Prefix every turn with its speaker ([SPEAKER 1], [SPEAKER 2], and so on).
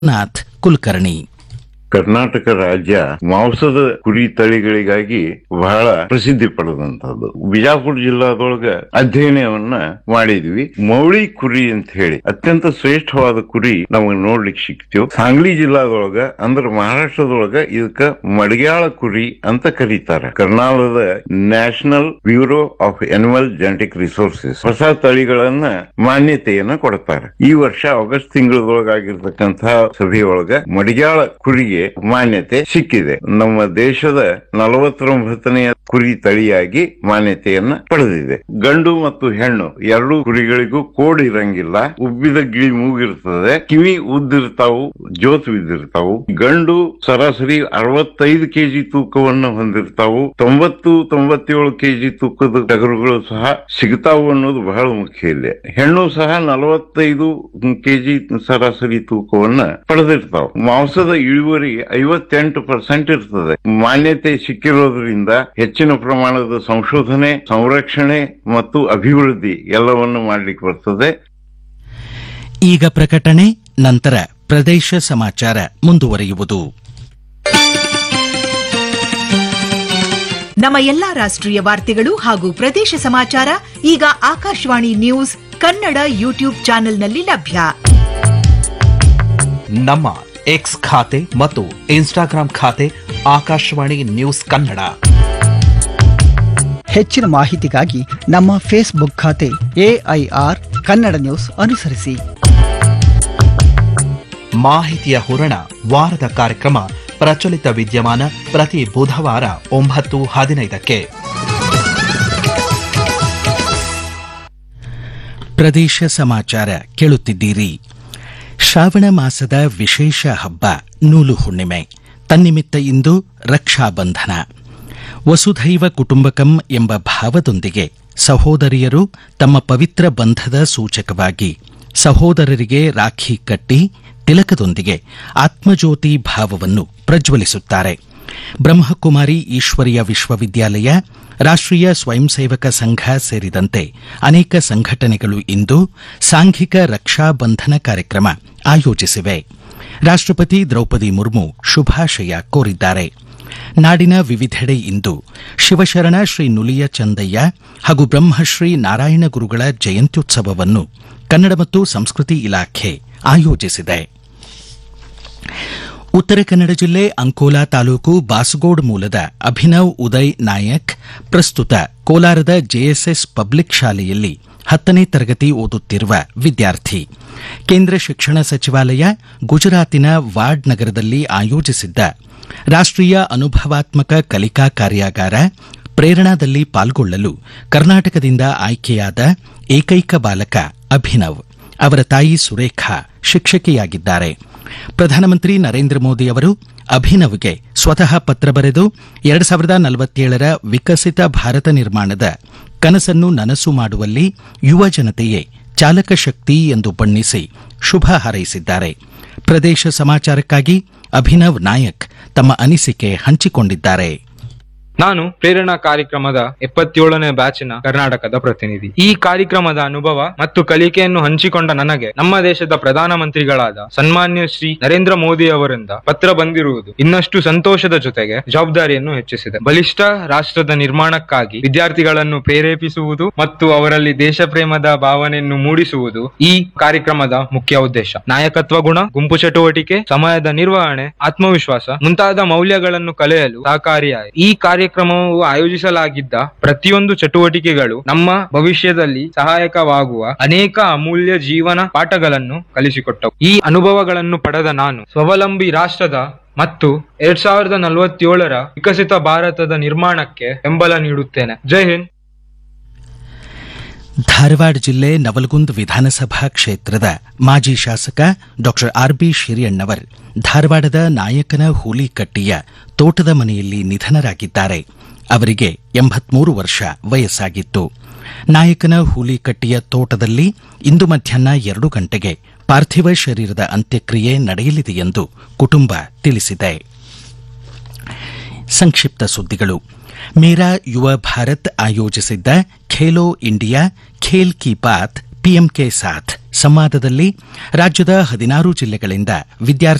[SPEAKER 1] ನಾಥ್ ಕುಲಕರ್ಣಿ
[SPEAKER 2] ಕರ್ನಾಟಕ ರಾಜ್ಯ ಮಾಂಸದ ಕುರಿ ತಳಿಗಳಿಗಾಗಿ ಬಹಳ ಪ್ರಸಿದ್ಧಿ ಪಡೆದಂತಹದ್ದು ಬಿಜಾಪುರ ಜಿಲ್ಲಾದೊಳಗ ಅಧ್ಯಯನವನ್ನ ಮಾಡಿದ್ವಿ ಮೌಳಿ ಕುರಿ ಅಂತ ಹೇಳಿ ಅತ್ಯಂತ ಶ್ರೇಷ್ಠವಾದ ಕುರಿ ನಮಗೆ ನೋಡ್ಲಿಕ್ಕೆ ಸಿಕ್ತಿವ್ ಸಾಂಗ್ಲಿ ಜಿಲ್ಲಾದೊಳಗ ಅಂದ್ರ ಮಹಾರಾಷ್ಟ್ರದೊಳಗ ಇದಕ್ಕ ಮಡಗ್ಯಾಳ ಕುರಿ ಅಂತ ಕರೀತಾರೆ ಕರ್ನಾಟಕದ national bureau of animal genetic resources ಹೊಸ ತಳಿಗಳನ್ನ ಮಾನ್ಯತೆಯನ್ನ ಕೊಡ್ತಾರೆ ಈ ವರ್ಷ ಆಗಸ್ಟ್ ತಿಂಗಳದೊಳಗಾಗಿರ್ತಕ್ಕಂತಹ ಸಭೆಯೊಳಗ ಮಡಿಗ್ಯಾಳ ಕುರಿಗೆ ಮಾನ್ಯತೆ ಸಿಕ್ಕಿದೆ ನಮ್ಮ ದೇಶದ ನಲವತ್ತೊಂಬತ್ತನೆಯ ಕುರಿ ತಳಿಯಾಗಿ ಮಾನ್ಯತೆಯನ್ನ ಪಡೆದಿದೆ ಗಂಡು ಮತ್ತು ಹೆಣ್ಣು ಎರಡೂ ಕುರಿಗಳಿಗೂ ಕೋಡ್ ಇರಂಗಿಲ್ಲ ಉಬ್ಬಿದ ಗಿಳಿ ಮೂಗಿರ್ತದೆ ಕಿವಿ ಉದ್ದಿರ್ತಾವು ಜೋತ್ ಬಿದ್ದಿರ್ತಾವು ಗಂಡು ಸರಾಸರಿ ಅರವತ್ತೈದು ಕೆಜಿ ತೂಕವನ್ನು ಹೊಂದಿರ್ತಾವು ತೊಂಬತ್ತು ತೊಂಬತ್ತೇಳು ಕೆಜಿ ತೂಕದ ಟಗರುಗಳು ಸಹ ಸಿಗ್ತಾವು ಅನ್ನೋದು ಬಹಳ ಮುಖ್ಯ ಇಲ್ಲಿ ಹೆಣ್ಣು ಸಹ ನಲವತ್ತೈದು ಕೆಜಿ ಸರಾಸರಿ ತೂಕವನ್ನ ಪಡೆದಿರ್ತಾವ ಮಾಂಸದ ಇಳುವರಿ ಐವತ್ತೆಂಟು ಪರ್ಸೆಂಟ್ ಇರ್ತದೆ ಮಾನ್ಯತೆ ಸಿಕ್ಕಿರೋದ್ರಿಂದ ಹೆಚ್ಚಿನ ಪ್ರಮಾಣದ ಸಂಶೋಧನೆ ಸಂರಕ್ಷಣೆ ಮತ್ತು ಅಭಿವೃದ್ಧಿ ಎಲ್ಲವನ್ನು ಮಾಡ್ಲಿಕ್ಕೆ ಬರ್ತದೆ
[SPEAKER 1] ಈಗ ಪ್ರಕಟಣೆ ನಂತರ ಪ್ರದೇಶ ಸಮಾಚಾರ ಮುಂದುವರಿಯುವುದು
[SPEAKER 3] ನಮ್ಮ ಎಲ್ಲಾ ರಾಷ್ಟ್ರೀಯ ವಾರ್ತೆಗಳು ಹಾಗೂ ಪ್ರದೇಶ ಸಮಾಚಾರ ಈಗ ಆಕಾಶವಾಣಿ ನ್ಯೂಸ್ ಕನ್ನಡ ಯೂಟ್ಯೂಬ್ ಚಾನೆಲ್ನಲ್ಲಿ ಲಭ್ಯ
[SPEAKER 4] ನಮ್ಮ ಎಕ್ಸ್ ಖಾತೆ ಮತ್ತು ಇನ್ಸ್ಟಾಗ್ರಾಂ ಖಾತೆ ಆಕಾಶವಾಣಿ ನ್ಯೂಸ್ ಕನ್ನಡ
[SPEAKER 5] ಹೆಚ್ಚಿನ ಮಾಹಿತಿಗಾಗಿ ನಮ್ಮ ಫೇಸ್ಬುಕ್ ಖಾತೆ ಎಐಆರ್ ಕನ್ನಡ ನ್ಯೂಸ್ ಅನುಸರಿಸಿ
[SPEAKER 4] ಮಾಹಿತಿಯ ಹೂರಣ ವಾರದ ಕಾರ್ಯಕ್ರಮ ಪ್ರಚಲಿತ ವಿದ್ಯಮಾನ ಪ್ರತಿ ಬುಧವಾರ ಒಂಬತ್ತು ಹದಿನೈದಕ್ಕೆ
[SPEAKER 1] ಪ್ರದೇಶ ಸಮಾಚಾರ ಕೇಳುತ್ತಿದ್ದೀರಿ ಶ್ರಾವಣ ಮಾಸದ ವಿಶೇಷ ಹಬ್ಬ ನೂಲು ಹುಣ್ಣಿಮೆ ತನ್ನಿಮಿತ್ತ ಇಂದು ರಕ್ಷಾಬಂಧನ ವಸುಧೈವ ಕುಟುಂಬಕಂ ಎಂಬ ಭಾವದೊಂದಿಗೆ ಸಹೋದರಿಯರು ತಮ್ಮ ಪವಿತ್ರ ಬಂಧದ ಸೂಚಕವಾಗಿ ಸಹೋದರರಿಗೆ ರಾಖಿ ಕಟ್ಟಿ ತಿಲಕದೊಂದಿಗೆ ಆತ್ಮಜ್ಯೋತಿ ಭಾವವನ್ನು ಪ್ರಜ್ವಲಿಸುತ್ತಾರೆ ಬ್ರಹ್ಮಕುಮಾರಿ ಈಶ್ವರಿಯ ವಿಶ್ವವಿದ್ಯಾಲಯ ರಾಷ್ಟ್ರೀಯ ಸ್ವಯಂ ಸೇವಕ ಸಂಘ ಸೇರಿದಂತೆ ಅನೇಕ ಸಂಘಟನೆಗಳು ಇಂದು ಸಾಂಘಿಕ ರಕ್ಷಾಬಂಧನ ಕಾರ್ಯಕ್ರಮ ಆಯೋಜಿಸಿವೆ ರಾಷ್ಟ್ರಪತಿ ದ್ರೌಪದಿ ಮುರ್ಮು ಶುಭಾಶಯ ಕೋರಿದ್ದಾರೆ ನಾಡಿನ ವಿವಿಧೆಡೆ ಇಂದು ಶಿವಶರಣ ಶ್ರೀ ನುಲಿಯ ಚಂದಯ್ಯ ಹಾಗೂ ಬ್ರಹ್ಮಶ್ರೀ ನಾರಾಯಣ ಗುರುಗಳ ಜಯಂತ್ಯುತ್ಸವವನ್ನು ಕನ್ನಡ ಮತ್ತು ಸಂಸ್ಕೃತಿ ಇಲಾಖೆ ಆಯೋಜಿಸಿದೆ ಉತ್ತರ ಕನ್ನಡ ಜಿಲ್ಲೆ ಅಂಕೋಲಾ ತಾಲೂಕು ಬಾಸಗೋಡ್ ಮೂಲದ ಅಭಿನವ್ ಉದಯ್ ನಾಯಕ್ ಪ್ರಸ್ತುತ ಕೋಲಾರದ ಜೆಎಸ್ಎಸ್ ಪಬ್ಲಿಕ್ ಶಾಲೆಯಲ್ಲಿ ಹತ್ತನೇ ತರಗತಿ ಓದುತ್ತಿರುವ ವಿದ್ಯಾರ್ಥಿ ಕೇಂದ್ರ ಶಿಕ್ಷಣ ಸಚಿವಾಲಯ ಗುಜರಾತಿನ ವಾರ್ಡ್ ನಗರದಲ್ಲಿ ಆಯೋಜಿಸಿದ್ದ ರಾಷ್ಟ್ರೀಯ ಅನುಭವಾತ್ಮಕ ಕಲಿಕಾ ಕಾರ್ಯಾಗಾರ ಪ್ರೇರಣಾದಲ್ಲಿ ಪಾಲ್ಗೊಳ್ಳಲು ಕರ್ನಾಟಕದಿಂದ ಆಯ್ಕೆಯಾದ ಏಕೈಕ ಬಾಲಕ ಅಭಿನವ್ ಅವರ ತಾಯಿ ಸುರೇಖಾ ಶಿಕ್ಷಕಿಯಾಗಿದ್ದಾರೆ ಪ್ರಧಾನಮಂತ್ರಿ ನರೇಂದ್ರ ಮೋದಿ ಅವರು ಅಭಿನವ್ಗೆ ಸ್ವತಃ ಪತ್ರ ಬರೆದು ಎರಡು ಸಾವಿರದ ನಲವತ್ತೇಳರ ವಿಕಸಿತ ಭಾರತ ನಿರ್ಮಾಣದ ಕನಸನ್ನು ನನಸು ಮಾಡುವಲ್ಲಿ ಯುವ ಜನತೆಯೇ ಚಾಲಕ ಶಕ್ತಿ ಎಂದು ಬಣ್ಣಿಸಿ ಶುಭ ಹಾರೈಸಿದ್ದಾರೆ ಪ್ರದೇಶ ಸಮಾಚಾರಕ್ಕಾಗಿ ಅಭಿನವ್ ನಾಯಕ್ ತಮ್ಮ ಅನಿಸಿಕೆ ಹಂಚಿಕೊಂಡಿದ್ದಾರೆ
[SPEAKER 6] ನಾನು ಪ್ರೇರಣಾ ಕಾರ್ಯಕ್ರಮದ ಎಪ್ಪತ್ತೇಳನೇ ಬ್ಯಾಚಿನ ಕರ್ನಾಟಕದ ಪ್ರತಿನಿಧಿ ಈ ಕಾರ್ಯಕ್ರಮದ ಅನುಭವ ಮತ್ತು ಕಲಿಕೆಯನ್ನು ಹಂಚಿಕೊಂಡ ನನಗೆ ನಮ್ಮ ದೇಶದ ಪ್ರಧಾನಮಂತ್ರಿಗಳಾದ ಸನ್ಮಾನ್ಯ ಶ್ರೀ ನರೇಂದ್ರ ಮೋದಿ ಅವರಿಂದ ಪತ್ರ ಬಂದಿರುವುದು ಇನ್ನಷ್ಟು ಸಂತೋಷದ ಜೊತೆಗೆ ಜವಾಬ್ದಾರಿಯನ್ನು ಹೆಚ್ಚಿಸಿದೆ ಬಲಿಷ್ಠ ರಾಷ್ಟ್ರದ ನಿರ್ಮಾಣಕ್ಕಾಗಿ ವಿದ್ಯಾರ್ಥಿಗಳನ್ನು ಪ್ರೇರೇಪಿಸುವುದು ಮತ್ತು ಅವರಲ್ಲಿ ದೇಶ ಪ್ರೇಮದ ಭಾವನೆಯನ್ನು ಮೂಡಿಸುವುದು ಈ ಕಾರ್ಯಕ್ರಮದ ಮುಖ್ಯ ಉದ್ದೇಶ ನಾಯಕತ್ವ ಗುಣ ಗುಂಪು ಚಟುವಟಿಕೆ ಸಮಯದ ನಿರ್ವಹಣೆ ಆತ್ಮವಿಶ್ವಾಸ ಮುಂತಾದ ಮೌಲ್ಯಗಳನ್ನು ಕಲಿಯಲು ಸಹಕಾರಿಯಾಯಿತು ಈ ಕಾರ್ಯಕ್ರಮವು ಆಯೋಜಿಸಲಾಗಿದ್ದ ಪ್ರತಿಯೊಂದು ಚಟುವಟಿಕೆಗಳು ನಮ್ಮ ಭವಿಷ್ಯದಲ್ಲಿ ಸಹಾಯಕವಾಗುವ ಅನೇಕ ಅಮೂಲ್ಯ ಜೀವನ ಪಾಠಗಳನ್ನು ಕಲಿಸಿಕೊಟ್ಟವು ಈ ಅನುಭವಗಳನ್ನು ಪಡೆದ ನಾನು ಸ್ವಾವಲಂಬಿ ರಾಷ್ಟ್ರದ ಮತ್ತು ಎರಡ್ ಸಾವಿರದ ನಲವತ್ತೇಳರ ವಿಕಸಿತ ಭಾರತದ ನಿರ್ಮಾಣಕ್ಕೆ ಬೆಂಬಲ ನೀಡುತ್ತೇನೆ ಜೈ ಹಿಂದ್
[SPEAKER 1] ಧಾರವಾಡ ಜಿಲ್ಲೆ ನವಲಗುಂದ್ ವಿಧಾನಸಭಾ ಕ್ಷೇತ್ರದ ಮಾಜಿ ಶಾಸಕ ಡಾ ಆರ್ಬಿ ಶಿರಿಯಣ್ಣವರ್ ಧಾರವಾಡದ ನಾಯಕನ ಹೂಲಿಕಟ್ಟಿಯ ತೋಟದ ಮನೆಯಲ್ಲಿ ನಿಧನರಾಗಿದ್ದಾರೆ ಅವರಿಗೆ ಎಂಬತ್ಮೂರು ವರ್ಷ ವಯಸ್ಸಾಗಿತ್ತು ನಾಯಕನ ಹೂಲಿಕಟ್ಟಿಯ ತೋಟದಲ್ಲಿ ಇಂದು ಮಧ್ಯಾಹ್ನ ಎರಡು ಗಂಟೆಗೆ ಪಾರ್ಥಿವ ಶರೀರದ ಅಂತ್ಯಕ್ರಿಯೆ ನಡೆಯಲಿದೆ ಎಂದು ಕುಟುಂಬ ತಿಳಿಸಿದೆ ಸಂಕ್ಷಿಪ್ತ ಸುದ್ದಿಗಳು ಮೇರಾ ಯುವ ಭಾರತ್ ಆಯೋಜಿಸಿದ್ದ ಖೇಲೋ ಇಂಡಿಯಾ ಖೇಲ್ ಕಿ ಬಾತ್ ಪಿಎಂ ಕೆ ಸಾಥ್ ಸಂವಾದದಲ್ಲಿ ರಾಜ್ಯದ ಹದಿನಾರು ಜಿಲ್ಲೆಗಳಿಂದ ವಿದ್ಯಾರ್ಥಿ